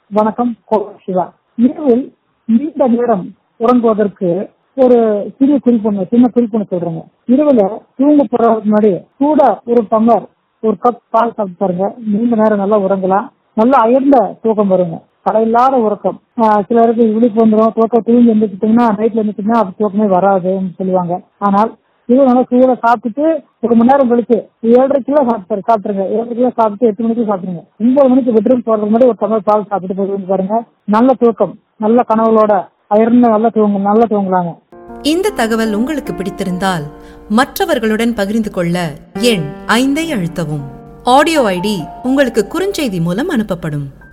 வணக்கம் கோவை சிவா இரவில் நீண்ட நேரம் உறங்குவதற்கு ஒரு சிறிய குறிப்பு சின்ன குறிப்பு சொல்றேங்க இரவுல தூங்க போறதுக்கு முன்னாடி கூட ஒரு டம்ளர் ஒரு கப் பால் சாப்பிட்டு பாருங்க நீண்ட நேரம் நல்லா உறங்கலாம் நல்லா அயர்ந்த தூக்கம் வருங்க கடையில்லாத உறக்கம் ஆஹ் சிலருக்கு விழிப்பு வந்துடும் தூக்கம் தூங்கி எழுந்திரிச்சிட்டீங்கன்னா நைட்ல எழுந்திரிச்சிங்கன்னா அது தூக்கமே வராதுன்னு சொல்லுவாங்க ஆனால் இது நல்லா சூட சாப்பிட்டுட்டு ஒரு மணி நேரம் கழிச்சு ஏழரை கிலோ சாப்பிட்டு சாப்பிட்டுருங்க ஏழரை கிலோ சாப்பிட்டு எட்டு மணிக்கு சாப்பிடுங்க ஒன்பது மணிக்கு பெட்ரூம் போறதுக்கு முன்னாடி ஒரு டம்ளர் பால் சாப்பிட்டு போய் பாருங்க நல்ல தூக்கம் நல்ல கனவுகளோட அயர்ந்த நல்ல தூங்க நல்ல தூங்கலாங்க இந்த தகவல் உங்களுக்கு பிடித்திருந்தால் மற்றவர்களுடன் பகிர்ந்து கொள்ள எண் ஐந்தை அழுத்தவும் ஆடியோ ஐடி உங்களுக்கு குறுஞ்செய்தி மூலம் அனுப்பப்படும்